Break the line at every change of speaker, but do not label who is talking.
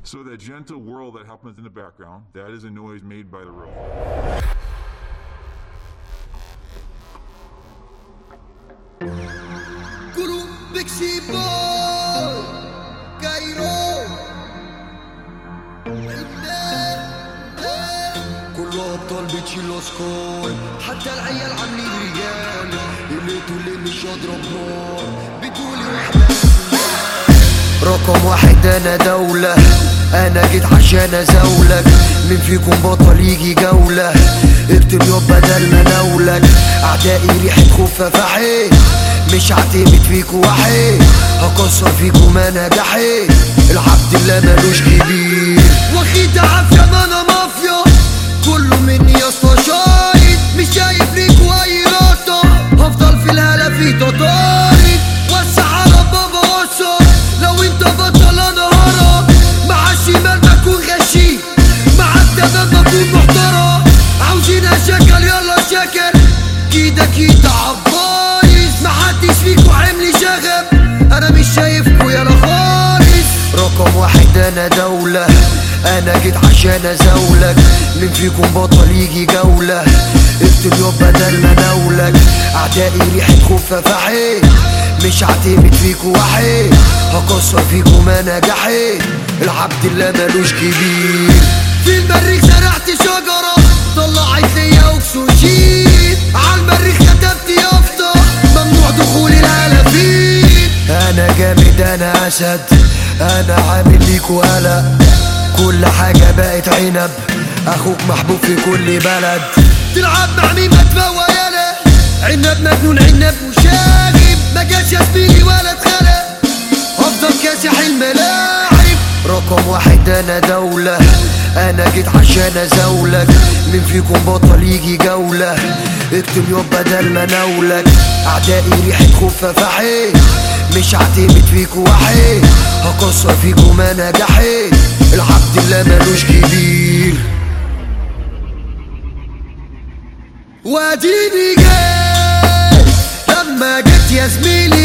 So that gentle whirl that happens in the background, that is a noise made by the roof.
كلوا بيكسي بوي كايرو كله ابطال بتشيل سكور حتى العيال عاملين رجال اللي تقول مش هضرب نار بتقولي واحدة رقم واحد انا دولة انا جيت عشان ازولك مين فيكم بطل يجي جولة اكتب يوم بدل ما نولك اعدائي ريحة خوفة فحي مش هعتمد فيكوا وحي هكسر فيكوا ما نجحي العبد اللي ملوش كبير واخد عافية ما انا مافيا كله مني يا اسطى شايد مش شايف ليكوا اي راسة هفضل في الهلا في تطارد وسع على بابا وصل لو انت بطل انا هرب مع الشمال بكون غشيم مع التمام بكون محترم عاوزين اشكل يلا شكل كيدا كيدا عبايز محدش فيكو عامل شغب انا مش شايفكو يلا خالص رقم واحد انا دولة انا جيت عشان ازولك مين فيكم بطل يجي جولة اكتب يوم بدل ما نولك اعدائي ريحة خوفة فحي مش هعتمد فيكو وحي هكسر فيكو ما نجحي العبد اللي ملوش كبير في المريخ زرعت شجرة طلعت ليا اكسجين عالمريخ كتبت يافطة ممنوع دخول الهلافين انا جامد انا اسد انا عامل ليكو قلق كل حاجة بقت عنب اخوك محبوب في كل بلد تلعب مع مين ما تفوى يالا عنب مجنون عنب وشاغب ما جاش يا زميلي ولا اتخلق افضل كاسح الملاعب رقم واحد انا دولة انا جيت عشان ازولك مين فيكم بطل يجي جولة اكتب يوم بدل ما نولك اعدائي ريحة خوفة فحي مش هعتمد فيكو وحي هكسر فيكو ما نجحي العبد اللي ملوش كبير واديني جاي لما جيت يا زميلي